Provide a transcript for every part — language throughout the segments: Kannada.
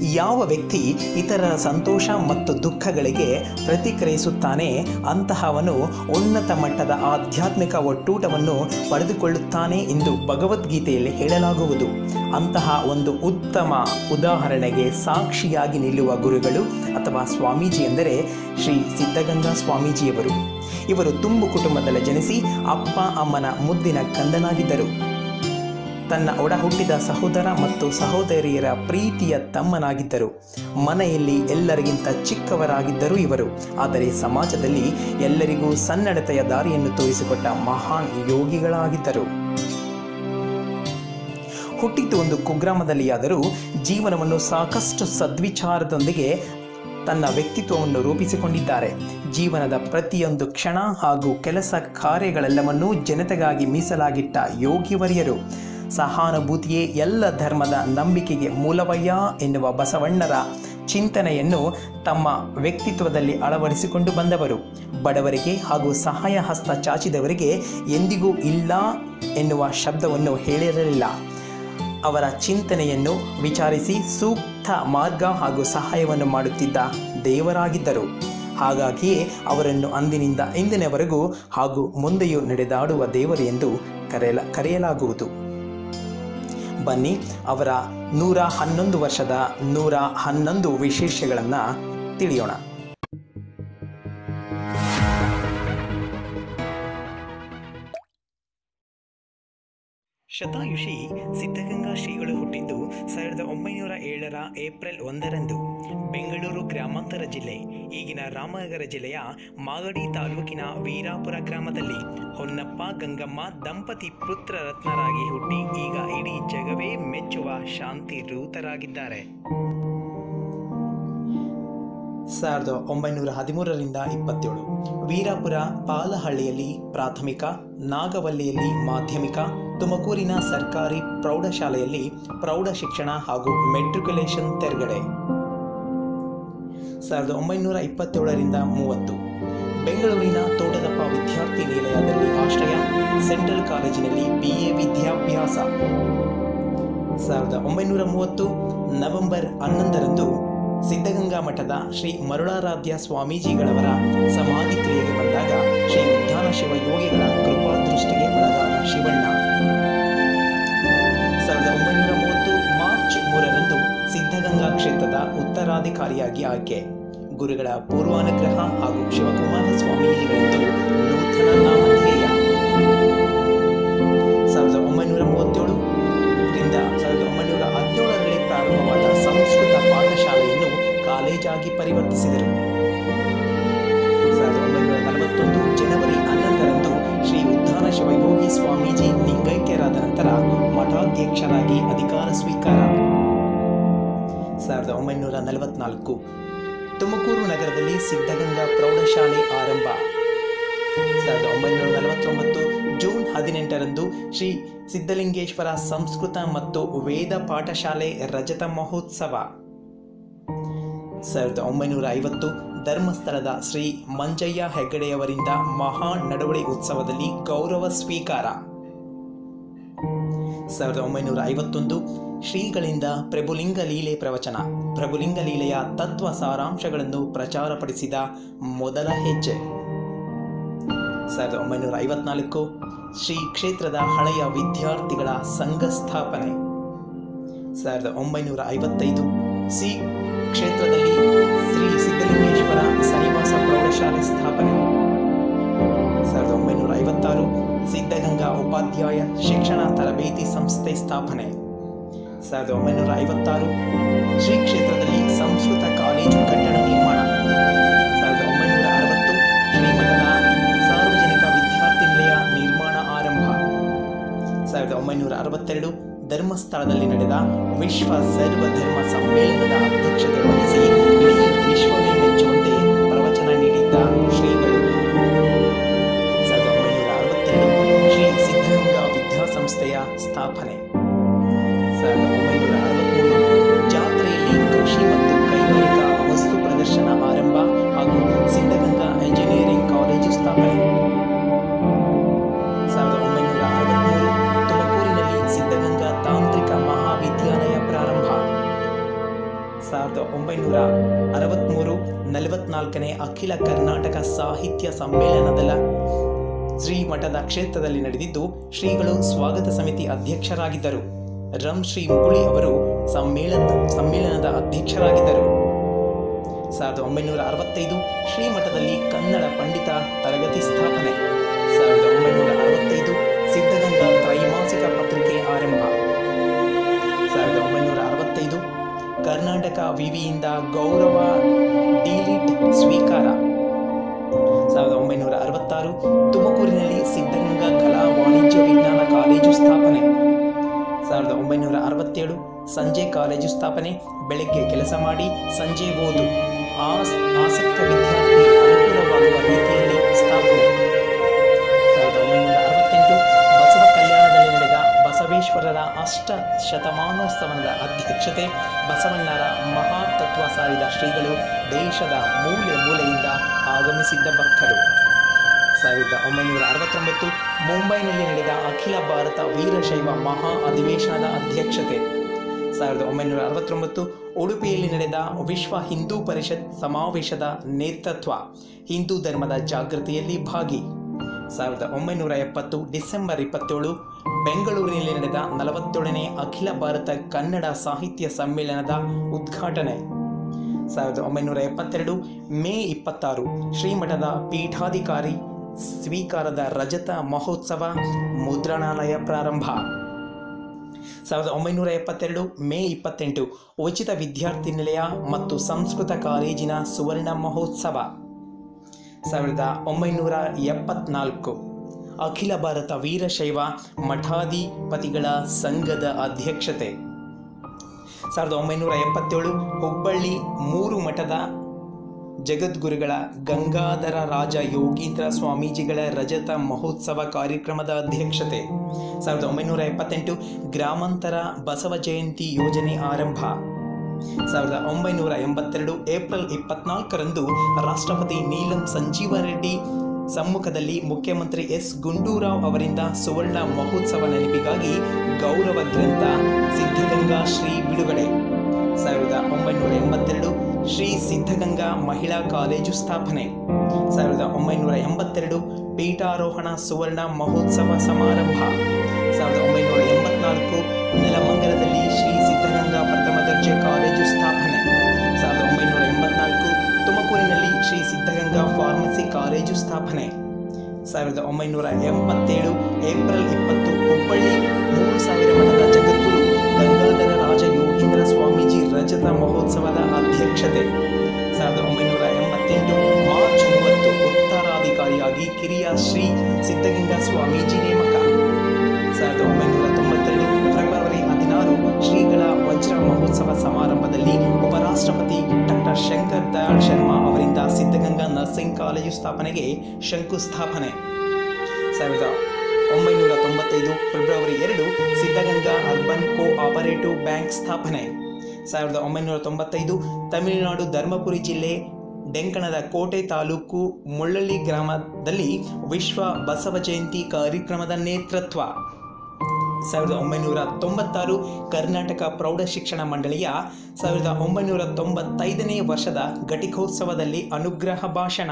ಯಾವ ವ್ಯಕ್ತಿ ಇತರರ ಸಂತೋಷ ಮತ್ತು ದುಃಖಗಳಿಗೆ ಪ್ರತಿಕ್ರಿಯಿಸುತ್ತಾನೆ ಅಂತಹವನು ಉನ್ನತ ಮಟ್ಟದ ಆಧ್ಯಾತ್ಮಿಕ ಒಟ್ಟೂಟವನ್ನು ಪಡೆದುಕೊಳ್ಳುತ್ತಾನೆ ಎಂದು ಭಗವದ್ಗೀತೆಯಲ್ಲಿ ಹೇಳಲಾಗುವುದು ಅಂತಹ ಒಂದು ಉತ್ತಮ ಉದಾಹರಣೆಗೆ ಸಾಕ್ಷಿಯಾಗಿ ನಿಲ್ಲುವ ಗುರುಗಳು ಅಥವಾ ಸ್ವಾಮೀಜಿ ಎಂದರೆ ಶ್ರೀ ಸಿದ್ಧಗಂಗಾ ಸ್ವಾಮೀಜಿಯವರು ಇವರು ತುಂಬು ಕುಟುಂಬದಲ್ಲಿ ಜನಿಸಿ ಅಪ್ಪ ಅಮ್ಮನ ಮುದ್ದಿನ ಕಂದನಾಗಿದ್ದರು ತನ್ನ ಒಡ ಹುಟ್ಟಿದ ಸಹೋದರ ಮತ್ತು ಸಹೋದರಿಯರ ಪ್ರೀತಿಯ ತಮ್ಮನಾಗಿದ್ದರು ಮನೆಯಲ್ಲಿ ಎಲ್ಲರಿಗಿಂತ ಚಿಕ್ಕವರಾಗಿದ್ದರು ಇವರು ಆದರೆ ಸಮಾಜದಲ್ಲಿ ಎಲ್ಲರಿಗೂ ಸನ್ನಡತೆಯ ದಾರಿಯನ್ನು ತೋರಿಸಿಕೊಟ್ಟ ಮಹಾನ್ ಯೋಗಿಗಳಾಗಿದ್ದರು ಹುಟ್ಟಿದ್ದು ಒಂದು ಕುಗ್ರಾಮದಲ್ಲಿ ಆದರೂ ಜೀವನವನ್ನು ಸಾಕಷ್ಟು ಸದ್ವಿಚಾರದೊಂದಿಗೆ ತನ್ನ ವ್ಯಕ್ತಿತ್ವವನ್ನು ರೂಪಿಸಿಕೊಂಡಿದ್ದಾರೆ ಜೀವನದ ಪ್ರತಿಯೊಂದು ಕ್ಷಣ ಹಾಗೂ ಕೆಲಸ ಕಾರ್ಯಗಳೆಲ್ಲವನ್ನೂ ಜನತೆಗಾಗಿ ಮೀಸಲಾಗಿಟ್ಟ ಯೋಗಿವರ್ಯರು ಸಹಾನುಭೂತಿಯೇ ಎಲ್ಲ ಧರ್ಮದ ನಂಬಿಕೆಗೆ ಮೂಲವಯ್ಯ ಎನ್ನುವ ಬಸವಣ್ಣರ ಚಿಂತನೆಯನ್ನು ತಮ್ಮ ವ್ಯಕ್ತಿತ್ವದಲ್ಲಿ ಅಳವಡಿಸಿಕೊಂಡು ಬಂದವರು ಬಡವರಿಗೆ ಹಾಗೂ ಸಹಾಯ ಹಸ್ತ ಚಾಚಿದವರಿಗೆ ಎಂದಿಗೂ ಇಲ್ಲ ಎನ್ನುವ ಶಬ್ದವನ್ನು ಹೇಳಿರಲಿಲ್ಲ ಅವರ ಚಿಂತನೆಯನ್ನು ವಿಚಾರಿಸಿ ಸೂಕ್ತ ಮಾರ್ಗ ಹಾಗೂ ಸಹಾಯವನ್ನು ಮಾಡುತ್ತಿದ್ದ ದೇವರಾಗಿದ್ದರು ಹಾಗಾಗಿಯೇ ಅವರನ್ನು ಅಂದಿನಿಂದ ಇಂದಿನವರೆಗೂ ಹಾಗೂ ಮುಂದೆಯೂ ನಡೆದಾಡುವ ದೇವರು ಎಂದು ಕರೆಯಲ ಕರೆಯಲಾಗುವುದು ಬನ್ನಿ ಅವರ ನೂರ ಹನ್ನೊಂದು ವರ್ಷದ ನೂರ ಹನ್ನೊಂದು ವಿಶೇಷಗಳನ್ನು ತಿಳಿಯೋಣ ಶತಾಯುಷಿ ಸಿದ್ಧಗಂಗಾ ಶ್ರೀಗಳು ಹುಟ್ಟಿದ್ದು ಸಾವಿರದ ಒಂಬೈನೂರ ಏಳರ ಏಪ್ರಿಲ್ ಒಂದರಂದು ಬೆಂಗಳೂರು ಗ್ರಾಮಾಂತರ ಜಿಲ್ಲೆ ಈಗಿನ ರಾಮನಗರ ಜಿಲ್ಲೆಯ ಮಾಗಡಿ ತಾಲೂಕಿನ ವೀರಾಪುರ ಗ್ರಾಮದಲ್ಲಿ ಹೊನ್ನಪ್ಪ ಗಂಗಮ್ಮ ದಂಪತಿ ಪುತ್ರ ರತ್ನರಾಗಿ ಹುಟ್ಟಿ ಈಗ ಇಡೀ ಜಗವೇ ಮೆಚ್ಚುವ ಶಾಂತಿ ರೂತರಾಗಿದ್ದಾರೆ ಸಾವಿರದ ಒಂಬೈನೂರ ಹದಿಮೂರರಿಂದ ಇಪ್ಪತ್ತೇಳು ವೀರಾಪುರ ಪಾಲಹಳ್ಳಿಯಲ್ಲಿ ಪ್ರಾಥಮಿಕ ನಾಗವಲ್ಲಿಯಲ್ಲಿ ಮಾಧ್ಯಮಿಕ ತುಮಕೂರಿನ ಸರ್ಕಾರಿ ಪ್ರೌಢಶಾಲೆಯಲ್ಲಿ ಪ್ರೌಢ ಶಿಕ್ಷಣ ಹಾಗೂ ಮೆಟ್ರಿಕ್ಯುಲೇಷನ್ ತೆರಗಡೆ ಸಾವಿರದ ಒಂಬೈನೂರ ಇಪ್ಪತ್ತೇಳರಿಂದ ಮೂವತ್ತು ಬೆಂಗಳೂರಿನ ತೋಟದಪ್ಪ ವಿದ್ಯಾರ್ಥಿ ನಿಲಯದಲ್ಲಿ ಆಶ್ರಯ ಸೆಂಟ್ರಲ್ ಕಾಲೇಜಿನಲ್ಲಿ ಬಿ ಎ ವಿದ್ಯಾಭ್ಯಾಸ ಸಾವಿರದ ಒಂಬೈನೂರ ಮೂವತ್ತು ನವೆಂಬರ್ ಹನ್ನೊಂದರಂದು ಸಿದ್ಧಗಂಗಾ ಮಠದ ಶ್ರೀ ಮರುಳಾರಾಧ್ಯ ಸ್ವಾಮೀಜಿಗಳವರ ಸಮಾಧಿ ಕ್ರಿಯೆಗೆ ಬಂದಾಗ ಶ್ರೀ ಉದ್ಧಾನ ಶಿವಯೋಗಿಗಳ ಕೃಪಾ ದೃಷ್ಟಿಗೆ ಒಳಗಾದ ಶಿವಣ್ಣ ಸಾವಿರದ ಒಂಬೈನೂರ ಮೂವತ್ತು ಮಾರ್ಚ್ ಮೂರರಂದು ಸಿದ್ಧಗಂಗಾ ಕ್ಷೇತ್ರದ ಉತ್ತರಾಧಿಕಾರಿಯಾಗಿ ಆಯ್ಕೆ ಗುರುಗಳ ಪೂರ್ವಾನುಗ್ರಹ ಹಾಗೂ ಶಿವಕುಮಾರ ಸ್ವಾಮೀಜಿಗಳಿಂದ ನೂತನ ನಾಮಧೇಯ ಸಾವಿರದ ಒಂಬೈನೂರ ಮೂವತ್ತೇಳು ರಿಂದ ಸಾವಿರದ ಒಂಬೈನೂರ ಹದಿನೇಳರಲ್ಲಿ ಪ್ರಾರಂಭವಾದ ಸಂಸ್ಕೃತ ಪಾಠಶಾಲೆಯನ್ನು ಕಾಲೇಜಾಗಿ ಪರಿವರ್ತಿಸಿದರು ಸಾವಿರದ ಒಂಬೈನೂರ ನಲವತ್ತೊಂದು ಜನವರಿ ಹನ್ನೊಂದರಂದು ಶ್ರೀ ಉದ್ಧಾನ ಶಿವಯೋಗಿ ಸ್ವಾಮೀಜಿ ಲಿಂಗೈಕ್ಯರಾದ ನಂತರ ಮಠಾಧ್ಯಕ್ಷರಾಗಿ ಅಧಿಕಾರ ಸ್ವೀಕಾರ ಸಾವಿರದ ಒಂಬೈನೂರ ನಲವತ್ನಾಲ್ಕು ತುಮಕೂರು ನಗರದಲ್ಲಿ ಸಿದ್ಧಗಂಗಾ ಪ್ರೌಢಶಾಲೆ ಆರಂಭ ಸಾವಿರದ ಒಂಬೈನೂರ ನಲವತ್ತೊಂಬತ್ತು ಜೂನ್ ಹದಿನೆಂಟರಂದು ಶ್ರೀ ಸಿದ್ಧಲಿಂಗೇಶ್ವರ ಸಂಸ್ಕೃತ ಮತ್ತು ವೇದ ಪಾಠಶಾಲೆ ರಜತ ಮಹೋತ್ಸವ ಸಾವಿರದ ಒಂಬೈನೂರ ಐವತ್ತು ಧರ್ಮಸ್ಥಳದ ಶ್ರೀ ಮಂಜಯ್ಯ ಹೆಗ್ಗಡೆಯವರಿಂದ ಮಹಾ ನಡವಳಿ ಉತ್ಸವದಲ್ಲಿ ಗೌರವ ಸ್ವೀಕಾರ ಸಾವಿರದ ಒಂಬೈನೂರ ಐವತ್ತೊಂದು ಶ್ರೀಗಳಿಂದ ಪ್ರಭುಲಿಂಗ ಲೀಲೆ ಪ್ರವಚನ ಪ್ರಭುಲಿಂಗ ಲೀಲೆಯ ತತ್ವ ಸಾರಾಂಶಗಳನ್ನು ಪ್ರಚಾರಪಡಿಸಿದ ಮೊದಲ ಹೆಜ್ಜೆ ಸಾವಿರದ ಒಂಬೈನೂರ ಐವತ್ನಾಲ್ಕು ಶ್ರೀ ಕ್ಷೇತ್ರದ ಹಳೆಯ ವಿದ್ಯಾರ್ಥಿಗಳ ಸಂಘ ಸ್ಥಾಪನೆ ಸಾವಿರದ ಒಂಬೈನೂರ ಐವತ್ತೈದು ಸಿ ಕ್ಷೇತ್ರದಲ್ಲಿ ಶ್ರೀ ಸಿದ್ಧಲಿಂಗೇಶ್ವರ ಸನಿವಾಸ ಪ್ರೌಢಶಾಲೆ ಸ್ಥಾಪನೆ ಸಾವಿರದ ಒಂಬೈನೂರ ಐವತ್ತಾರು ಸಿದ್ಧಗಂಗಾ ಉಪಾಧ್ಯಾಯ ಶಿಕ್ಷಣ ತರಬೇತಿ ಸಂಸ್ಥೆ ಸ್ಥಾಪನೆ ಸಾವಿರದ ಒಂಬೈನೂರ ಐವತ್ತಾರು ಶ್ರೀ ಕ್ಷೇತ್ರದಲ್ಲಿ ಸಂಸ್ಕೃತ ಕಾಲೇಜು ಕಟ್ಟಡ ನಿರ್ಮಾಣ ಸಾವಿರದ ಒಂಬೈನೂರ ಅರವತ್ತು ಶ್ರೀಮಠದ ಸಾರ್ವಜನಿಕ ವಿದ್ಯಾರ್ಥಿ ನಿಲಯ ನಿರ್ಮಾಣ ಆರಂಭ ಸಾವಿರದ ಒಂಬೈನೂರ ಅರವತ್ತೆರಡು ಧರ್ಮಸ್ಥಳದಲ್ಲಿ ನಡೆದ ವಿಶ್ವ ಸರ್ವಧರ್ಮ ಸಮ್ಮೇಳನದ ಅಧ್ಯಕ್ಷತೆ ವಹಿಸಿ ಇಡೀ ವಿಶ್ವವೇ ಮೆಚ್ಚುವಂತೆ ಪ್ರವಚನ ನೀಡಿದ್ದ ಶ್ರೀಗಳು ಸಾವಿರದ ಒಂಬೈನೂರ ಅರವತ್ತೆರಡು ಶ್ರೀ ಸಿದ್ಧಗಂಗಾ ವಿದ್ಯಾಸಂಸ್ಥೆಯ ಸ್ಥಾಪನೆ ಸಾವಿರದ ಒಂಬೈನೂರ ಅರವತ್ಮೂರು ಜಾತ್ರೆಯಲ್ಲಿ ಕೃಷಿ ಮತ್ತು ಕೈಗಾರಿಕಾ ವಸ್ತು ಪ್ರದರ್ಶನ ಆರಂಭ ಹಾಗೂ ಸಿದ್ಧಗಂಗಾ ಎಂಜಿನಿಯರಿಂಗ್ ಕಾಲೇಜು ಸ್ಥಾಪನೆ ಸಾವಿರದ ಒಂಬೈನೂರ ಅರವತ್ಮೂರು ತುಮಕೂರಿನಲ್ಲಿ ಸಿದ್ಧಗಂಗಾ ತಾಂತ್ರಿಕ ಮಹಾವಿದ್ಯಾಲಯ ಪ್ರಾರಂಭ ಸಾವಿರದ ಒಂಬೈನೂರ ಅರವತ್ತ್ಮೂರು ನಲವತ್ನಾಲ್ಕನೇ ಅಖಿಲ ಕರ್ನಾಟಕ ಸಾಹಿತ್ಯ ಸಮ್ಮೇಳನದ ಶ್ರೀಮಠದ ಕ್ಷೇತ್ರದಲ್ಲಿ ನಡೆದಿದ್ದು ಶ್ರೀಗಳು ಸ್ವಾಗತ ಸಮಿತಿ ಅಧ್ಯಕ್ಷರಾಗಿದ್ದರು ರಂ ಶ್ರೀ ಮುಗುಳಿ ಅವರು ಸಮ್ಮೇಳನ ಸಮ್ಮೇಳನದ ಅಧ್ಯಕ್ಷರಾಗಿದ್ದರು ಸಾವಿರದ ಒಂಬೈನೂರ ಅರವತ್ತೈದು ಶ್ರೀಮಠದಲ್ಲಿ ಕನ್ನಡ ಪಂಡಿತ ತರಗತಿ ಸ್ಥಾಪನೆ ಸಾವಿರದ ಒಂಬೈನೂರ ಅರವತ್ತೈದು ಸಿದ್ಧಗಂಗಾ ತ್ರೈಮಾಸಿಕ ಪತ್ರಿಕೆ ಆರಂಭ ಸಾವಿರದ ಒಂಬೈನೂರ ಅರವತ್ತೈದು ಕರ್ನಾಟಕ ವಿವಿಯಿಂದ ಗೌರವ ಡಿಲಿಟ್ ಸ್ವೀಕಾರ ಸಾವಿರದ ಒಂಬೈನೂರ ಅರವತ್ತಾರು ತುಮಕೂರಿನಲ್ಲಿ ಸಿದ್ಧಗಂಗಾ ಕಲಾ ವಾಣಿಜ್ಯ ವಿಜ್ಞಾನ ಕಾಲೇಜು ಸ್ಥಾಪನೆ ಸಾವಿರದ ಒಂಬೈನೂರ ಅರವತ್ತೇಳು ಸಂಜೆ ಕಾಲೇಜು ಸ್ಥಾಪನೆ ಬೆಳಗ್ಗೆ ಕೆಲಸ ಮಾಡಿ ಸಂಜೆ ಓದು ಆಸ್ ಆಸಕ್ತ ವಿದ್ಯಾರ್ಥಿ ಅನುಕೂಲವಾಗುವ ರೀತಿಯಲ್ಲಿ ಸ್ಥಾಪನೆ ಸಾವಿರದ ಒಂಬೈನೂರ ಅರವತ್ತೆಂಟು ಬಸವ ಕಲ್ಯಾಣದಲ್ಲಿ ನಡೆದ ಬಸವೇಶ್ವರರ ಅಷ್ಟ ಶತಮಾನೋತ್ಸವದ ಅಧ್ಯಕ್ಷತೆ ಬಸವಣ್ಣರ ಮಹಾ ತತ್ವ ಸಾರಿದ ಶ್ರೀಗಳು ದೇಶದ ಮೂಲೆ ಮೂಲೆಯಿಂದ ಆಗಮಿಸಿದ್ದ ಭಕ್ತರು ಸಾವಿರದ ಒಂಬೈನೂರ ಅರವತ್ತೊಂಬತ್ತು ಮುಂಬೈನಲ್ಲಿ ನಡೆದ ಅಖಿಲ ಭಾರತ ವೀರಶೈವ ಮಹಾ ಅಧಿವೇಶನದ ಅಧ್ಯಕ್ಷತೆ ಸಾವಿರದ ಒಂಬೈನೂರ ಅರವತ್ತೊಂಬತ್ತು ಉಡುಪಿಯಲ್ಲಿ ನಡೆದ ವಿಶ್ವ ಹಿಂದೂ ಪರಿಷತ್ ಸಮಾವೇಶದ ನೇತೃತ್ವ ಹಿಂದೂ ಧರ್ಮದ ಜಾಗೃತಿಯಲ್ಲಿ ಭಾಗಿ ಸಾವಿರದ ಒಂಬೈನೂರ ಎಪ್ಪತ್ತು ಡಿಸೆಂಬರ್ ಇಪ್ಪತ್ತೇಳು ಬೆಂಗಳೂರಿನಲ್ಲಿ ನಡೆದ ನಲವತ್ತೇಳನೇ ಅಖಿಲ ಭಾರತ ಕನ್ನಡ ಸಾಹಿತ್ಯ ಸಮ್ಮೇಳನದ ಉದ್ಘಾಟನೆ ಸಾವಿರದ ಒಂಬೈನೂರ ಎಪ್ಪತ್ತೆರಡು ಮೇ ಇಪ್ಪತ್ತಾರು ಶ್ರೀಮಠದ ಪೀಠಾಧಿಕಾರಿ ಸ್ವೀಕಾರದ ರಜತ ಮಹೋತ್ಸವ ಮುದ್ರಣಾಲಯ ಪ್ರಾರಂಭ ಸಾವಿರದ ಒಂಬೈನೂರ ಎಪ್ಪತ್ತೆರಡು ಮೇ ಇಪ್ಪತ್ತೆಂಟು ಉಚಿತ ವಿದ್ಯಾರ್ಥಿ ನಿಲಯ ಮತ್ತು ಸಂಸ್ಕೃತ ಕಾಲೇಜಿನ ಸುವರ್ಣ ಮಹೋತ್ಸವ ಸಾವಿರದ ಒಂಬೈನೂರ ಎಪ್ಪತ್ನಾಲ್ಕು ಅಖಿಲ ಭಾರತ ವೀರಶೈವ ಮಠಾಧಿಪತಿಗಳ ಸಂಘದ ಅಧ್ಯಕ್ಷತೆ ಸಾವಿರದ ಒಂಬೈನೂರ ಎಪ್ಪತ್ತೇಳು ಹುಬ್ಬಳ್ಳಿ ಮೂರು ಮಠದ ಜಗದ್ಗುರುಗಳ ಗಂಗಾಧರ ರಾಜ ಯೋಗೀಂದ್ರ ಸ್ವಾಮೀಜಿಗಳ ರಜತ ಮಹೋತ್ಸವ ಕಾರ್ಯಕ್ರಮದ ಅಧ್ಯಕ್ಷತೆ ಸಾವಿರದ ಒಂಬೈನೂರ ಎಪ್ಪತ್ತೆಂಟು ಗ್ರಾಮಾಂತರ ಬಸವ ಜಯಂತಿ ಯೋಜನೆ ಆರಂಭ ಸಾವಿರದ ಒಂಬೈನೂರ ಎಂಬತ್ತೆರಡು ಏಪ್ರಿಲ್ ಇಪ್ಪತ್ನಾಲ್ಕರಂದು ರಾಷ್ಟ್ರಪತಿ ನೀಲಂ ಸಂಜೀವ ರೆಡ್ಡಿ ಸಮ್ಮುಖದಲ್ಲಿ ಮುಖ್ಯಮಂತ್ರಿ ಎಸ್ ಗುಂಡೂರಾವ್ ಅವರಿಂದ ಸುವರ್ಣ ಮಹೋತ್ಸವ ನೆನಪಿಗಾಗಿ ಗೌರವ ಗ್ರಂಥ ಸಿದ್ಧಗಂಗಾ ಶ್ರೀ ಬಿಡುಗಡೆ ಸಾವಿರದ ಒಂಬೈನೂರ ಎಂಬತ್ತೆರಡು ಶ್ರೀ ಸಿದ್ಧಗಂಗಾ ಮಹಿಳಾ ಕಾಲೇಜು ಸ್ಥಾಪನೆ ಸಾವಿರದ ಒಂಬೈನೂರ ಎಂಬತ್ತೆರಡು ಪೀಠಾರೋಹಣ ಸುವರ್ಣ ಮಹೋತ್ಸವ ಸಮಾರಂಭ ಸಾವಿರದ ಒಂಬೈನೂರ ಎಂಬತ್ನಾಲ್ಕು ನೆಲಮಂಗಲದಲ್ಲಿ ಶ್ರೀ ಸಿದ್ಧಗಂಗಾ ಪ್ರಥಮ ದರ್ಜೆ ಕಾಲೇಜು ಸ್ಥಾಪನೆ ಸಾವಿರದ ಒಂಬೈನೂರ ಎಂಬತ್ನಾಲ್ಕು ತುಮಕೂರಿನಲ್ಲಿ ಶ್ರೀ ಸಿದ್ಧಗಂಗಾ ಫಾರ್ಮಸಿ ಕಾಲೇಜು ಸ್ಥಾಪನೆ ಸಾವಿರದ ಒಂಬೈನೂರ ಎಂಬತ್ತೇಳು ಏಪ್ರಿಲ್ ಇಪ್ಪತ್ತು ಹುಬ್ಬಳ್ಳಿ ಮೂರು ಸಾವಿರ ಮಠದ ಜಗದ್ಗುರು ಗಂಗಾಧರ ರಾಜ ಯೋಗೀಂದ್ರ ಸ್ವಾಮೀಜಿ ರಜತ ಮಹೋತ್ಸವದ ಅಧ್ಯಕ್ಷತೆ ಸಾವಿರದ ಒಂಬೈನೂರ ಎಂಬತ್ತೆಂಟು ಮಾರ್ಚ್ ಮೂವತ್ತು ಉತ್ತರಾಧಿಕಾರಿಯಾಗಿ ಕಿರಿಯ ಶ್ರೀ ಸಿದ್ಧಗಂಗಾ ಸ್ವಾಮೀಜಿ ನೇಮಕ ಸಾವಿರದ ಒಂಬೈನೂರ ತೊಂಬತ್ತೆರಡು ಫೆಬ್ರವರಿ ಹದಿನಾರು ಶ್ರೀಗಳ ವಜ್ರ ಮಹೋತ್ಸವ ಸಮಾರಂಭದಲ್ಲಿ ಉಪರಾಷ್ಟ್ರಪತಿ ಡಾಕ್ಟರ್ ಶಂಕರ್ ದಯಾಳ್ ಶರ್ಮಾ ಅವರಿಂದ ಸಿದ್ಧಗಂಗಾ ನರ್ಸಿಂಗ್ ಕಾಲೇಜು ಸ್ಥಾಪನೆಗೆ ಶಂಕುಸ್ಥಾಪನೆ ಸಾವಿರದ ಒಂಬೈನೂರ ತೊಂಬತ್ತೈದು ಫೆಬ್ರವರಿ ಎರಡು Siddaganga urban co operative bank ಸ್ಥಾಪನೆ ಸಾವಿರದ ಒಂಬೈನೂರ ತೊಂಬತ್ತೈದು ತಮಿಳುನಾಡು ಧರ್ಮಪುರಿ ಜಿಲ್ಲೆ ಡೆಂಕಣದ ಕೋಟೆ ತಾಲೂಕು ಮುಳ್ಳಳ್ಳಿ ಗ್ರಾಮದಲ್ಲಿ ವಿಶ್ವ ಬಸವ ಜಯಂತಿ ಕಾರ್ಯಕ್ರಮದ ನೇತೃತ್ವ ಸಾವಿರದ ಒಂಬೈನೂರ ತೊಂಬತ್ತಾರು ಕರ್ನಾಟಕ ಪ್ರೌಢಶಿಕ್ಷಣ ಮಂಡಳಿಯ ಸಾವಿರದ ಒಂಬೈನೂರ ತೊಂಬತ್ತೈದನೇ ವರ್ಷದ ಘಟಿಕೋತ್ಸವದಲ್ಲಿ ಅನುಗ್ರಹ ಭಾಷಣ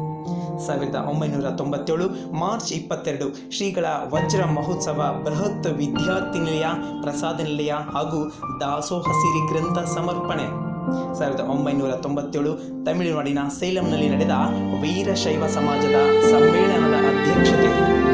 ಸಾವಿರದ ಒಂಬೈನೂರ ತೊಂಬತ್ತೇಳು ಮಾರ್ಚ್ ಇಪ್ಪತ್ತೆರಡು ಶ್ರೀಗಳ ವಜ್ರ ಮಹೋತ್ಸವ ಬೃಹತ್ ವಿದ್ಯಾರ್ಥಿ ನಿಲಯ ಪ್ರಸಾದ ನಿಲಯ ಹಾಗೂ ದಾಸೋಹ ಸಿರಿ ಗ್ರಂಥ ಸಮರ್ಪಣೆ ಸಾವಿರದ ಒಂಬೈನೂರ ತೊಂಬತ್ತೇಳು ತಮಿಳುನಾಡಿನ ಸೇಲಂನಲ್ಲಿ ನಡೆದ ವೀರಶೈವ ಸಮಾಜದ ಸಮ್ಮೇಳನದ ಅಧ್ಯಕ್ಷತೆ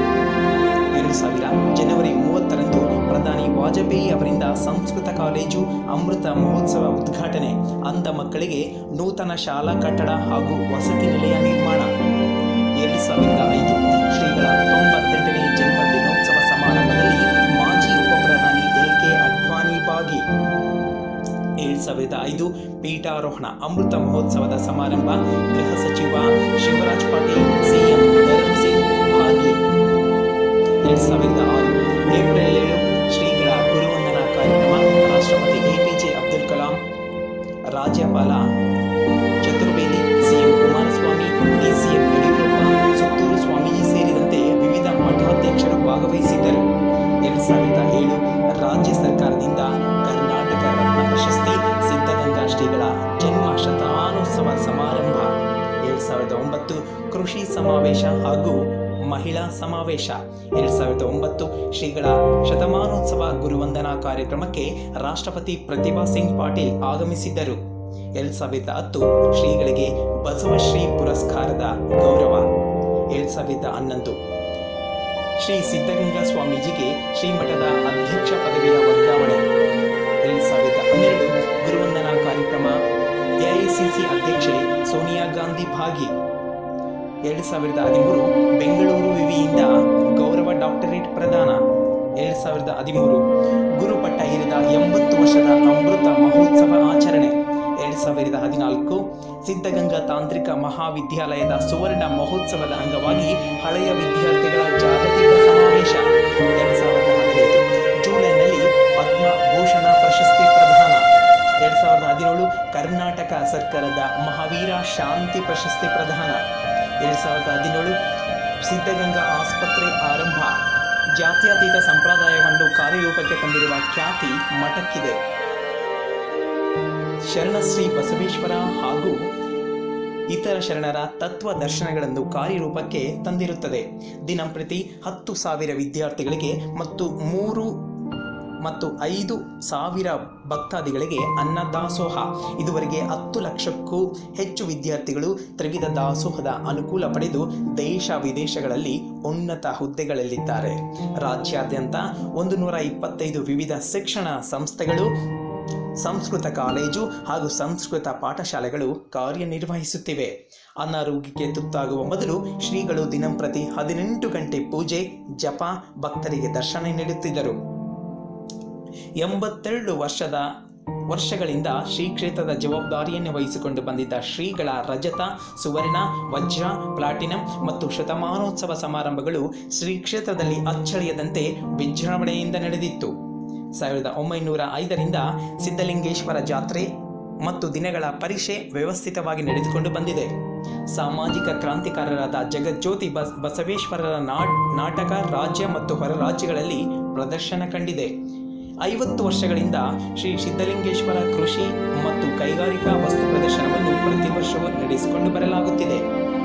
ಎರಡು ಸಾವಿರ ಜನವರಿ ಮೂವತ್ತರಂದು ಪ್ರಧಾನಿ ವಾಜಪೇಯಿ ಅವರಿಂದ ಸಂಸ್ಕೃತ ಕಾಲೇಜು ಅಮೃತ ಮಹೋತ್ಸವ ಉದ್ಘಾಟನೆ ಅಂಧ ಮಕ್ಕಳಿಗೆ ನೂತನ ಶಾಲಾ ಕಟ್ಟಡ ಹಾಗೂ ವಸತಿ ನಿಲಯ ನಿರ್ಮಾಣ ಎರಡು ಸಾವಿರದ ಐದು ಶ್ರೀಗಳ ತೊಂಬತ್ತೆಂಟನೇ ಜನ್ಮ ದಿನೋತ್ಸವ ಸಮಾರಂಭದಲ್ಲಿ ಮಾಜಿ ಉಪಪ್ರಧಾನಿ ಎಲ್ ಕೆ ಅಡ್ವಾಣಿ ಭಾಗಿ ಎರಡ್ ಸಾವಿರದ ಐದು ಪೀಠಾರೋಹಣ ಅಮೃತ ಮಹೋತ್ಸವದ ಸಮಾರಂಭ ಗೃಹ ಸಚಿವ ಶಿವರಾಜ್ ಪಾಟೀಲ್ ಸಿಎಂ ಧರಮ್ ಸಿಂಗ್ ಭಾಗಿ ಎರಡ್ ಸಾವಿರದ ಆರು ಏಪ್ರಿಲ್ ಏಳು ಶ್ರೀಗಳ ಗುರುವಂದನಾ ಕಾರ್ಯಕ್ರಮ ರಾಷ್ಟ್ರಪತಿ ಎಪಿಜೆ ಅಬ್ದುಲ್ ಕಲಾಂ ರಾಜ್ಯಪಾಲ ಚತುರ್ವೇದಿ ಸಿಎಂ ಕುಮಾರಸ್ವಾಮಿ ಡಿಸಿಎಂ ಯಡಿಯೂರಪ್ಪ ಸುತ್ತೂರು ಸ್ವಾಮೀಜಿ ಸೇರಿದಂತೆ ವಿವಿಧ ಮಠಾಧ್ಯಕ್ಷರು ಭಾಗವಹಿಸಿದ್ದರು ಎರಡ್ ಸಾವಿರದ ಏಳು ರಾಜ್ಯ ಸರ್ಕಾರದಿಂದ ಕರ್ನಾಟಕ ರತ್ನ ಪ್ರಶಸ್ತಿ ಸಿದ್ಧ ಸಿದ್ಧಗಂಗಾ ಶ್ರೀಗಳ ಜನ್ಮ ಶತಮಾನೋತ್ಸವ ಸಮಾರಂಭ ಎರಡ್ ಸಾವಿರದ ಒಂಬತ್ತು ಕೃಷಿ ಸಮಾವೇಶ ಹಾಗೂ ಮಹಿಳಾ ಸಮಾವೇಶ ಎರಡ್ ಸಾವಿರದ ಒಂಬತ್ತು ಶ್ರೀಗಳ ಶತಮಾನೋತ್ಸವ ಗುರುವಂದನಾ ಕಾರ್ಯಕ್ರಮಕ್ಕೆ ರಾಷ್ಟ್ರಪತಿ ಪ್ರತಿಭಾ ಸಿಂಗ್ ಪಾಟೀಲ್ ಆಗಮಿಸಿದ್ದರು ಎರಡ್ ಸಾವಿರದ ಹತ್ತು ಶ್ರೀಗಳಿಗೆ ಬಸವಶ್ರೀ ಪುರಸ್ಕಾರದ ಗೌರವ ಎರಡ್ ಸಾವಿರದ ಹನ್ನೊಂದು ಶ್ರೀ ಸಿದ್ಧಗಂಗಾ ಸ್ವಾಮೀಜಿಗೆ ಶ್ರೀಮಠದ ಅಧ್ಯಕ್ಷ ಪದವಿಯ ವರ್ಗಾವಣೆ ಎರಡ್ ಸಾವಿರದ ಹನ್ನೆರಡು ಗುರುವಂದನಾ ಕಾರ್ಯಕ್ರಮ ಎಐಸಿಸಿ ಅಧ್ಯಕ್ಷೆ ಸೋನಿಯಾ ಗಾಂಧಿ ಭಾಗಿ ಎರಡು ಸಾವಿರದ ಹದಿಮೂರು ಬೆಂಗಳೂರು ವಿವಿಯಿಂದ ಗೌರವ ಡಾಕ್ಟರೇಟ್ ಪ್ರದಾನ ಎರಡು ಸಾವಿರದ ಹದಿಮೂರು ಗುರುಪಟ್ಟ ಹಿರಿದ ಎಂಬತ್ತು ವರ್ಷದ ಅಮೃತ ಮಹೋತ್ಸವ ಆಚರಣೆ ಎರಡು ಸಾವಿರದ ಹದಿನಾಲ್ಕು ಸಿದ್ಧಗಂಗಾ ತಾಂತ್ರಿಕ ಮಹಾವಿದ್ಯಾಲಯದ ಸುವರ್ಣ ಮಹೋತ್ಸವದ ಅಂಗವಾಗಿ ಹಳೆಯ ವಿದ್ಯಾರ್ಥಿಗಳ ಜಾಗತಿಕ ಸಮಾವೇಶ ಎರಡು ಸಾವಿರದ ಹದಿನೈದು ಜೂಲೈನಲ್ಲಿ ಪದ್ಮಭೂಷಣ ಪ್ರಶಸ್ತಿ ಪ್ರದಾನ ಎರಡ್ ಸಾವಿರದ ಹದಿನೇಳು ಕರ್ನಾಟಕ ಸರ್ಕಾರದ ಮಹಾವೀರ ಶಾಂತಿ ಪ್ರಶಸ್ತಿ ಪ್ರದಾನ ಎರಡ್ ಸಾವಿರದ ಹದಿನೇಳು ಸಿದ್ಧಗಂಗಾ ಆಸ್ಪತ್ರೆ ಆರಂಭ ಜಾತ್ಯತೀತ ಸಂಪ್ರದಾಯವನ್ನು ಕಾರ್ಯರೂಪಕ್ಕೆ ತಂದಿರುವ ಖ್ಯಾತಿ ಮಠಕ್ಕಿದೆ ಶರಣಶ್ರೀ ಬಸವೇಶ್ವರ ಹಾಗೂ ಇತರ ಶರಣರ ತತ್ವ ದರ್ಶನಗಳನ್ನು ಕಾರ್ಯರೂಪಕ್ಕೆ ತಂದಿರುತ್ತದೆ ದಿನಂಪ್ರತಿ ಹತ್ತು ಸಾವಿರ ವಿದ್ಯಾರ್ಥಿಗಳಿಗೆ ಮತ್ತು ಮೂರು ಮತ್ತು ಐದು ಸಾವಿರ ಭಕ್ತಾದಿಗಳಿಗೆ ಅನ್ನದಾಸೋಹ ಇದುವರೆಗೆ ಹತ್ತು ಲಕ್ಷಕ್ಕೂ ಹೆಚ್ಚು ವಿದ್ಯಾರ್ಥಿಗಳು ತ್ರಿವಿಧ ದಾಸೋಹದ ಅನುಕೂಲ ಪಡೆದು ದೇಶ ವಿದೇಶಗಳಲ್ಲಿ ಉನ್ನತ ಹುದ್ದೆಗಳಲ್ಲಿದ್ದಾರೆ ರಾಜ್ಯಾದ್ಯಂತ ಒಂದು ನೂರ ಇಪ್ಪತ್ತೈದು ವಿವಿಧ ಶಿಕ್ಷಣ ಸಂಸ್ಥೆಗಳು ಸಂಸ್ಕೃತ ಕಾಲೇಜು ಹಾಗೂ ಸಂಸ್ಕೃತ ಪಾಠಶಾಲೆಗಳು ಕಾರ್ಯನಿರ್ವಹಿಸುತ್ತಿವೆ ಅನಾರೋಗ್ಯಕ್ಕೆ ತುತ್ತಾಗುವ ಮೊದಲು ಶ್ರೀಗಳು ದಿನಂಪ್ರತಿ ಹದಿನೆಂಟು ಗಂಟೆ ಪೂಜೆ ಜಪ ಭಕ್ತರಿಗೆ ದರ್ಶನ ನೀಡುತ್ತಿದ್ದರು ಎಂಬತ್ತೆರಡು ವರ್ಷದ ವರ್ಷಗಳಿಂದ ಶ್ರೀ ಕ್ಷೇತ್ರದ ಜವಾಬ್ದಾರಿಯನ್ನು ವಹಿಸಿಕೊಂಡು ಬಂದಿದ್ದ ಶ್ರೀಗಳ ರಜತ ಸುವರ್ಣ ವಜ್ರ ಪ್ಲಾಟಿನಂ ಮತ್ತು ಶತಮಾನೋತ್ಸವ ಸಮಾರಂಭಗಳು ಶ್ರೀ ಕ್ಷೇತ್ರದಲ್ಲಿ ಅಚ್ಚಳಿಯದಂತೆ ವಿಜೃಂಭಣೆಯಿಂದ ನಡೆದಿತ್ತು ಸಾವಿರದ ಒಂಬೈನೂರ ಐದರಿಂದ ಸಿದ್ಧಲಿಂಗೇಶ್ವರ ಜಾತ್ರೆ ಮತ್ತು ದಿನಗಳ ಪರೀಕ್ಷೆ ವ್ಯವಸ್ಥಿತವಾಗಿ ನಡೆದುಕೊಂಡು ಬಂದಿದೆ ಸಾಮಾಜಿಕ ಕ್ರಾಂತಿಕಾರರಾದ ಜಗಜ್ಯೋತಿ ಬಸ್ ಬಸವೇಶ್ವರರ ನಾಟ್ ನಾಟಕ ರಾಜ್ಯ ಮತ್ತು ಹೊರ ರಾಜ್ಯಗಳಲ್ಲಿ ಪ್ರದರ್ಶನ ಕಂಡಿದೆ ಐವತ್ತು ವರ್ಷಗಳಿಂದ ಶ್ರೀ ಸಿದ್ಧಲಿಂಗೇಶ್ವರ ಕೃಷಿ ಮತ್ತು ಕೈಗಾರಿಕಾ ವಸ್ತು ಪ್ರದರ್ಶನವನ್ನು ಪ್ರತಿ ವರ್ಷವೂ ನಡೆಸಿಕೊಂಡು ಬರಲಾಗುತ್ತಿದೆ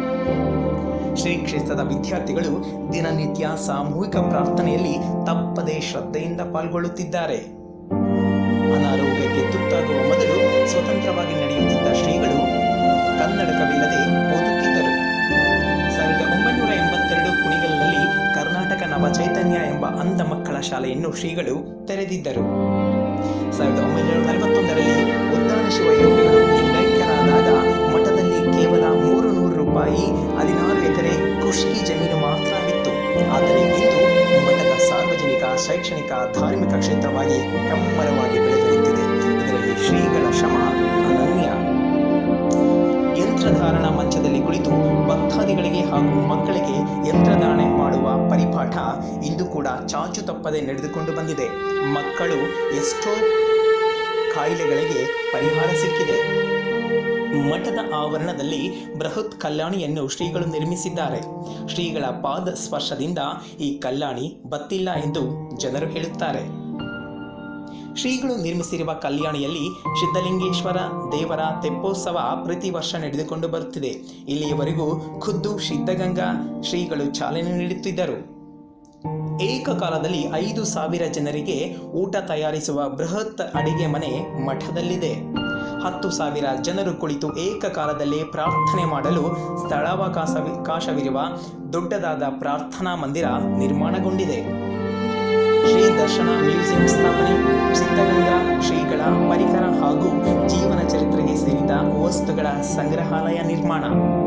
ಶ್ರೀ ಕ್ಷೇತ್ರದ ವಿದ್ಯಾರ್ಥಿಗಳು ದಿನನಿತ್ಯ ಸಾಮೂಹಿಕ ಪ್ರಾರ್ಥನೆಯಲ್ಲಿ ತಪ್ಪದೇ ಶ್ರದ್ಧೆಯಿಂದ ಪಾಲ್ಗೊಳ್ಳುತ್ತಿದ್ದಾರೆ ಅನಾರೋಗ್ಯಕ್ಕೆ ತುತ್ತಾಗುವ ಮೊದಲು ಸ್ವತಂತ್ರವಾಗಿ ನಡೆಯುತ್ತಿದ್ದ ಶ್ರೀಗಳು ಕನ್ನಡಕವಿಲ್ಲದೆ ಓದುತ್ತಿದ್ದರು ಸಾವಿರದ ಒಂಬೈನೂರ ಎಂಬತ್ತೆರಡು ಕುಣಿಗಲ್ನಲ್ಲಿ ಕರ್ನಾಟಕ ನವ ಚೈತನ್ಯ ಎಂಬ ಅಂಧ ಮಕ್ಕಳ ಶಾಲೆಯನ್ನು ಶ್ರೀಗಳು ತೆರೆದಿದ್ದರು ಸಾವಿರದ ಒಂಬೈನೂರ ನಲವತ್ತೊಂದರಲ್ಲಿ ಉದ್ದಾನ ಶಿವಯೋಗಿಗಳು ಲಿಂಗೈಕ್ಯರಾದಾಗ ಮಠದಲ್ಲಿ ಕೇವಲ ಮೂರು ನೂರು ರೂಪಾಯಿ ಹದಿನಾರು ಎಕರೆ ಖುಷ್ಕಿ ಜಮೀನು ಮಾತ್ರ ಇತ್ತು ಆದರೆ ಇಂದು ಮಠದ ಸಾರ್ವಜನಿಕ ಶೈಕ್ಷಣಿಕ ಧಾರ್ಮಿಕ ಕ್ಷೇತ್ರವಾಗಿ ಹೆಮ್ಮರವಾಗಿ ಬೆಳೆದು ನಿಂತಿದೆ ಇದರಲ್ಲಿ ಶ್ರೀಗಳ ಶ್ರಮ ಅನನ್ಯ ಯಂತ್ರಧಾರಣ ಮಂಚದಲ್ಲಿ ಕುಳಿತು ಭಕ್ತಾದಿಗಳಿಗೆ ಹಾಗೂ ಮಕ್ಕಳಿಗೆ ಯಂತ್ರಧಾರಣೆ ಮಾಡುವ ಪರಿಪಾಠ ಇಂದು ಕೂಡ ಚಾಚು ತಪ್ಪದೆ ನಡೆದುಕೊಂಡು ಬಂದಿದೆ ಮಕ್ಕಳು ಎಷ್ಟೋ ಕಾಯಿಲೆಗಳಿಗೆ ಪರಿಹಾರ ಸಿಕ್ಕಿದೆ ಮಠದ ಆವರಣದಲ್ಲಿ ಬೃಹತ್ ಕಲ್ಯಾಣಿಯನ್ನು ಶ್ರೀಗಳು ನಿರ್ಮಿಸಿದ್ದಾರೆ ಶ್ರೀಗಳ ಪಾದ ಸ್ಪರ್ಶದಿಂದ ಈ ಕಲ್ಯಾಣಿ ಬತ್ತಿಲ್ಲ ಎಂದು ಜನರು ಹೇಳುತ್ತಾರೆ ಶ್ರೀಗಳು ನಿರ್ಮಿಸಿರುವ ಕಲ್ಯಾಣಿಯಲ್ಲಿ ಸಿದ್ಧಲಿಂಗೇಶ್ವರ ದೇವರ ತೆಪ್ಪೋತ್ಸವ ಪ್ರತಿ ವರ್ಷ ನಡೆದುಕೊಂಡು ಬರುತ್ತಿದೆ ಇಲ್ಲಿಯವರೆಗೂ ಖುದ್ದು ಸಿದ್ಧಗಂಗಾ ಶ್ರೀಗಳು ಚಾಲನೆ ನೀಡುತ್ತಿದ್ದರು ಏಕಕಾಲದಲ್ಲಿ ಐದು ಸಾವಿರ ಜನರಿಗೆ ಊಟ ತಯಾರಿಸುವ ಬೃಹತ್ ಅಡಿಗೆ ಮನೆ ಮಠದಲ್ಲಿದೆ ಹತ್ತು ಸಾವಿರ ಜನರು ಕುಳಿತು ಏಕಕಾಲದಲ್ಲಿ ಪ್ರಾರ್ಥನೆ ಮಾಡಲು ಸ್ಥಳಾವಕಾಶವಿರುವ ದೊಡ್ಡದಾದ ಪ್ರಾರ್ಥನಾ ಮಂದಿರ ನಿರ್ಮಾಣಗೊಂಡಿದೆ ಶ್ರೀ ದರ್ಶನ ಮ್ಯೂಸಿಯಂ ಸ್ಥಾಪನೆ ಸಿದ್ಧಗಂಗಾ ಶ್ರೀಗಳ ಪರಿಕರ ಹಾಗೂ ಜೀವನ ಚರಿತ್ರೆಗೆ ಸೇರಿದ ವಸ್ತುಗಳ ಸಂಗ್ರಹಾಲಯ ನಿರ್ಮಾಣ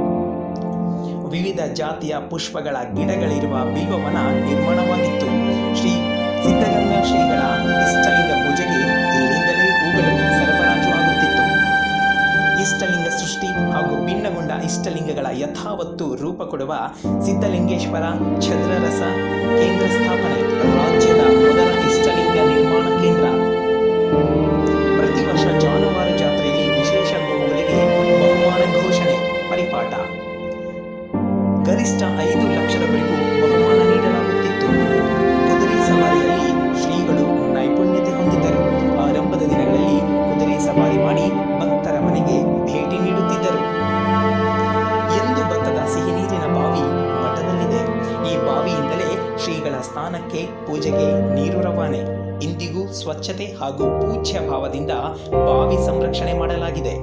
ವಿವಿಧ ಜಾತಿಯ ಪುಷ್ಪಗಳ ಗಿಡಗಳಿರುವ ಬಿಲ್ವವನ ನಿರ್ಮಾಣವಾಗಿತ್ತು ಶ್ರೀ ಸಿದ್ಧಗಂಗಾ ಶ್ರೀಗಳ ಇಷ್ಟಲಿಂಗ ಪೂಜೆಗೆ ಇಲ್ಲಿಂದಲೇ ಹೂಗಳು ಸರಬರಾಜು ಆಗುತ್ತಿತ್ತು ಇಷ್ಟಲಿಂಗ ಸೃಷ್ಟಿ ಹಾಗೂ ಭಿನ್ನಗೊಂಡ ಇಷ್ಟಲಿಂಗಗಳ ಯಥಾವತ್ತು ರೂಪ ಕೊಡುವ ಸಿದ್ಧಲಿಂಗೇಶ್ವರ ಛದ್ರರಸ ಕೇಂದ್ರ ಸ್ಥಾಪನೆ ರಾಜ್ಯದ ಮೊದಲ ಇಷ್ಟಲಿಂಗ ನಿರ್ಮಾಣ ಕೇಂದ್ರ ಪ್ರತಿ ವರ್ಷ ಜಾನುವಾರು ಜಾತ್ರೆಯಲ್ಲಿ ವಿಶೇಷ ಗೋವುಗಳಿಗೆ ಬಹುಮಾನ ಘೋಷಣೆ ಪರಿಪಾಠ ಗರಿಷ್ಠ ಐದು ಲಕ್ಷದವರೆಗೂ ಬಹುಮಾನ ನೀಡಲಾಗುತ್ತಿತ್ತು ಕುದುರೆ ಸವಾರಿಯಲ್ಲಿ ಶ್ರೀಗಳು ನೈಪುಣ್ಯತೆ ಹೊಂದಿದ್ದರು ಆರಂಭದ ದಿನಗಳಲ್ಲಿ ಕುದುರೆ ಸವಾರಿ ಮಾಡಿ ಸ್ವಚ್ಛತೆ ಹಾಗೂ ಪೂಜ್ಯ ಭಾವದಿಂದ ಬಾವಿ ಸಂರಕ್ಷಣೆ ಮಾಡಲಾಗಿದೆ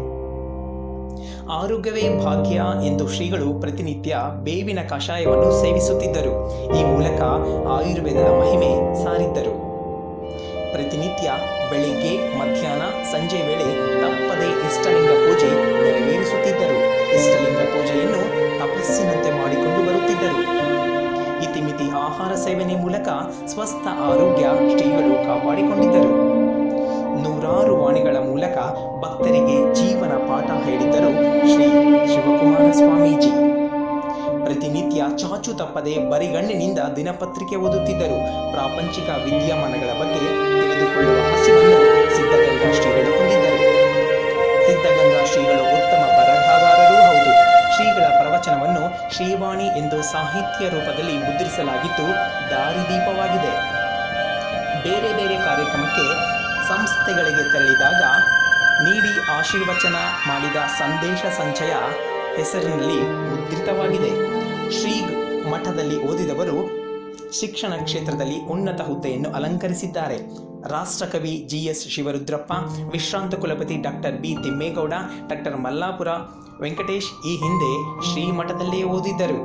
ಆರೋಗ್ಯವೇ ಭಾಗ್ಯ ಎಂದು ಶ್ರೀಗಳು ಪ್ರತಿನಿತ್ಯ ಬೇವಿನ ಕಷಾಯವನ್ನು ಸೇವಿಸುತ್ತಿದ್ದರು ಈ ಮೂಲಕ ಆಯುರ್ವೇದದ ಮಹಿಮೆ ಸಾರಿದ್ದರು ಪ್ರತಿನಿತ್ಯ ಬೆಳಿಗ್ಗೆ ಮಧ್ಯಾಹ್ನ ಸಂಜೆ ವೇಳೆ ತಪ್ಪದೆ ಇಷ್ಟಲಿಂಗ ಪೂಜೆ ನೆರವೇರಿಸುತ್ತಿದ್ದರು ಇಷ್ಟಲಿಂಗ ಪೂಜೆಯನ್ನು ತಪಸ್ಸಿನಂತೆ ಮಾಡಿಕೊಂಡು ಬರುತ್ತಿದ್ದರು ಇತಿಮಿತಿ ಆಹಾರ ಸೇವನೆ ಮೂಲಕ ಸ್ವಸ್ಥ ಆರೋಗ್ಯ ಶ್ರೀಗಳು ಕಾಪಾಡಿಕೊಂಡಿದ್ದರು ನೂರಾರು ವಾಣಿಗಳ ಮೂಲಕ ಭಕ್ತರಿಗೆ ಜೀವನ ಪಾಠ ಹೇಳಿದ್ದರು ಶ್ರೀ ಶಿವಕುಮಾರ ಸ್ವಾಮೀಜಿ ಪ್ರತಿನಿತ್ಯ ಚಾಚು ತಪ್ಪದೆ ಬರಿಗಣ್ಣಿನಿಂದ ದಿನಪತ್ರಿಕೆ ಓದುತ್ತಿದ್ದರು ಪ್ರಾಪಂಚಿಕ ವಿದ್ಯಮಾನಗಳ ಬಗ್ಗೆ ತಿಳಿದುಕೊಳ್ಳುವ ಹಸಿವನ್ನು ಸಿದ್ಧಗಂಗಾ ಶ್ರೀಗಳು ಹೊಂದಿದ್ದರು ಸಿದ್ಧಗಂಗಾ ಶ್ರೀಗಳು ಉತ್ತಮ ಬರಹಗಾರರೂ ಹೌದು ಶ್ರೀಗಳ ಪ್ರವಚನವನ್ನು ಶ್ರೀವಾಣಿ ಎಂದು ಸಾಹಿತ್ಯ ರೂಪದಲ್ಲಿ ಮುದ್ರಿಸಲಾಗಿದ್ದು ದಾರಿದೀಪವಾಗಿದೆ ಬೇರೆ ಬೇರೆ ಕಾರ್ಯಕ್ರಮಕ್ಕೆ ಸಂಸ್ಥೆಗಳಿಗೆ ತೆರಳಿದಾಗ ನೀಡಿ ಆಶೀರ್ವಚನ ಮಾಡಿದ ಸಂದೇಶ ಸಂಚಯ ಹೆಸರಿನಲ್ಲಿ ಮುದ್ರಿತವಾಗಿದೆ ಶ್ರೀ ಮಠದಲ್ಲಿ ಓದಿದವರು ಶಿಕ್ಷಣ ಕ್ಷೇತ್ರದಲ್ಲಿ ಉನ್ನತ ಹುದ್ದೆಯನ್ನು ಅಲಂಕರಿಸಿದ್ದಾರೆ ರಾಷ್ಟ್ರಕವಿ ಜಿ ಎಸ್ ಶಿವರುದ್ರಪ್ಪ ವಿಶ್ರಾಂತ ಕುಲಪತಿ doctor B Thimmegowda doctor Mallapura Venkatesh ಈ ಹಿಂದೆ ಶ್ರೀಮಠದಲ್ಲೇ ಓದಿದ್ದರು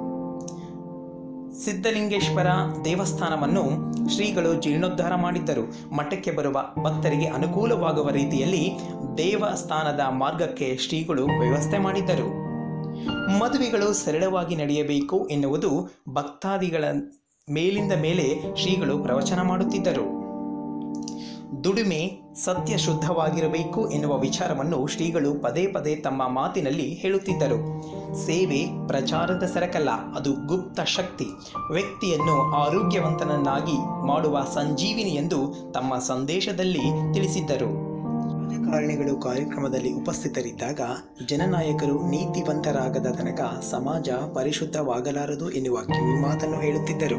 ಸಿದ್ಧಲಿಂಗೇಶ್ವರ ದೇವಸ್ಥಾನವನ್ನು ಶ್ರೀಗಳು ಜೀರ್ಣೋದ್ಧಾರ ಮಾಡಿದ್ದರು ಮಠಕ್ಕೆ ಬರುವ ಭಕ್ತರಿಗೆ ಅನುಕೂಲವಾಗುವ ರೀತಿಯಲ್ಲಿ ದೇವಸ್ಥಾನದ ಮಾರ್ಗಕ್ಕೆ ಶ್ರೀಗಳು ವ್ಯವಸ್ಥೆ ಮಾಡಿದ್ದರು ಮದುವೆಗಳು ಸರಳವಾಗಿ ನಡೆಯಬೇಕು ಎನ್ನುವುದು ಭಕ್ತಾದಿಗಳ ಮೇಲಿಂದ ಮೇಲೆ ಶ್ರೀಗಳು ಪ್ರವಚನ ಮಾಡುತ್ತಿದ್ದರು ದುಡಿಮೆ ಸತ್ಯ ಶುದ್ಧವಾಗಿರಬೇಕು ಎನ್ನುವ ವಿಚಾರವನ್ನು ಶ್ರೀಗಳು ಪದೇ ಪದೇ ತಮ್ಮ ಮಾತಿನಲ್ಲಿ ಹೇಳುತ್ತಿದ್ದರು ಸೇವೆ ಪ್ರಚಾರದ ಸರಕಲ್ಲ ಅದು ಗುಪ್ತ ಶಕ್ತಿ ವ್ಯಕ್ತಿಯನ್ನು ಆರೋಗ್ಯವಂತನನ್ನಾಗಿ ಮಾಡುವ ಸಂಜೀವಿನಿ ಎಂದು ತಮ್ಮ ಸಂದೇಶದಲ್ಲಿ ತಿಳಿಸಿದ್ದರು ರಾಜಕಾರಣಿಗಳು ಕಾರ್ಯಕ್ರಮದಲ್ಲಿ ಉಪಸ್ಥಿತರಿದ್ದಾಗ ಜನನಾಯಕರು ನೀತಿವಂತರಾಗದ ತನಕ ಸಮಾಜ ಪರಿಶುದ್ಧವಾಗಲಾರದು ಎನ್ನುವ ಕಿವಿಮಾತನ್ನು ಹೇಳುತ್ತಿದ್ದರು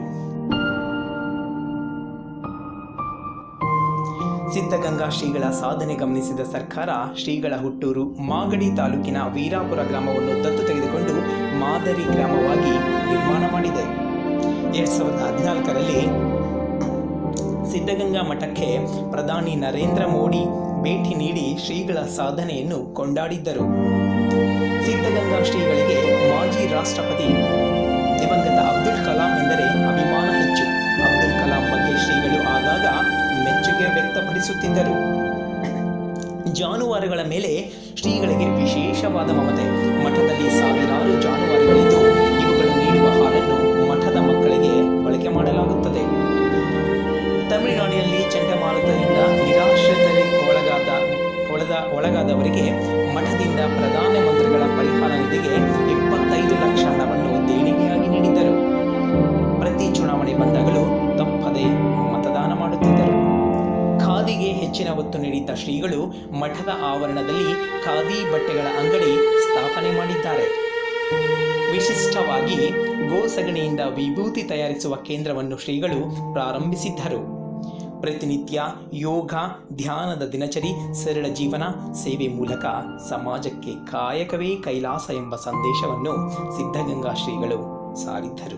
ಸಿದ್ಧಗಂಗಾ ಶ್ರೀಗಳ ಸಾಧನೆ ಗಮನಿಸಿದ ಸರ್ಕಾರ ಶ್ರೀಗಳ ಹುಟ್ಟೂರು ಮಾಗಡಿ ತಾಲೂಕಿನ ವೀರಾಪುರ ಗ್ರಾಮವನ್ನು ದತ್ತು ತೆಗೆದುಕೊಂಡು ಮಾದರಿ ಗ್ರಾಮವಾಗಿ ನಿರ್ಮಾಣ ಮಾಡಿದೆ ಎರಡ್ ಸಾವಿರದ ಹದಿನಾಲ್ಕರಲ್ಲಿ ಸಿದ್ಧಗಂಗಾ ಮಠಕ್ಕೆ ಪ್ರಧಾನಿ ನರೇಂದ್ರ ಮೋದಿ ಭೇಟಿ ನೀಡಿ ಶ್ರೀಗಳ ಸಾಧನೆಯನ್ನು ಕೊಂಡಾಡಿದ್ದರು ಸಿದ್ಧಗಂಗಾ ಶ್ರೀಗಳಿಗೆ ಮಾಜಿ ರಾಷ್ಟ್ರಪತಿ ದಿವಂಗತ ಅಬ್ದುಲ್ ಕಲಾಂ ಎಂದರೆ ಅಭಿಮಾನ ಹೆಚ್ಚು ಅಬ್ದುಲ್ ಕಲಾಂ ಬಗ್ಗೆ ಶ್ರೀಗಳು ಆಗಾಗ ಮೆಚ್ಚುಗೆ ವ್ಯಕ್ತಪಡಿಸುತ್ತಿದ್ದರು ಜಾನುವಾರುಗಳ ಮೇಲೆ ಶ್ರೀಗಳಿಗೆ ವಿಶೇಷವಾದ ಮಮತೆ ಮಠದಲ್ಲಿ ಸಾವಿರಾರು ಜಾನುವಾರುಗಳಿದ್ದು ಇವುಗಳು ನೀಡುವ ಹಾಲನ್ನು ಮಠದ ಮಕ್ಕಳಿಗೆ ಬಳಕೆ ಮಾಡಲಾಗುತ್ತದೆ ತಮಿಳುನಾಡಿನಲ್ಲಿ ಚಂಡಮಾರುತದಿಂದ ನಿರಾಶ್ರಿತರಿಗೆ ಒಳಗಾದ ಒಳದ ಒಳಗಾದವರಿಗೆ ಮಠದಿಂದ ಪ್ರಧಾನಮಂತ್ರಿಗಳ ಪರಿಹಾರ ನಿಧಿಗೆ ಇಪ್ಪತ್ತೈದು ಲಕ್ಷ ಹಣವನ್ನು ದೇಣಿಗೆಯಾಗಿ ನೀಡಿದ್ದರು ಪ್ರತಿ ಚುನಾವಣೆ ಬಂದಾಗಲೂ ತಪ್ಪದೆ ಮತದಾನ ಮಾಡುತ್ತಿದ್ದರು ಖಾದಿಗೆ ಹೆಚ್ಚಿನ ಒತ್ತು ನೀಡಿದ್ದ ಶ್ರೀಗಳು ಮಠದ ಆವರಣದಲ್ಲಿ ಖಾದಿ ಬಟ್ಟೆಗಳ ಅಂಗಡಿ ಸ್ಥಾಪನೆ ಮಾಡಿದ್ದಾರೆ ವಿಶಿಷ್ಟವಾಗಿ ಗೋ ಸಗಣಿಯಿಂದ ವಿಭೂತಿ ತಯಾರಿಸುವ ಕೇಂದ್ರವನ್ನು ಶ್ರೀಗಳು ಪ್ರಾರಂಭಿಸಿದ್ದರು ಪ್ರತಿನಿತ್ಯ ಯೋಗ ಧ್ಯಾನದ ದಿನಚರಿ ಸರಳ ಜೀವನ ಸೇವೆ ಮೂಲಕ ಸಮಾಜಕ್ಕೆ ಕಾಯಕವೇ ಕೈಲಾಸ ಎಂಬ ಸಂದೇಶವನ್ನು ಸಿದ್ಧಗಂಗಾ ಶ್ರೀಗಳು ಸಾರಿದ್ದರು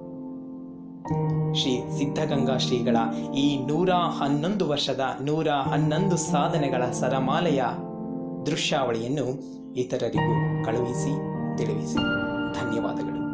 ಶ್ರೀ ಸಿದ್ಧಗಂಗಾ ಶ್ರೀಗಳ ಈ ನೂರ ಹನ್ನೊಂದು ವರ್ಷದ ನೂರ ಹನ್ನೊಂದು ಸಾಧನೆಗಳ ಸರಮಾಲೆಯ ದೃಶ್ಯಾವಳಿಯನ್ನು ಇತರರಿಗೂ ಕಳುಹಿಸಿ ತಿಳಿಸಿ ಧನ್ಯವಾದಗಳು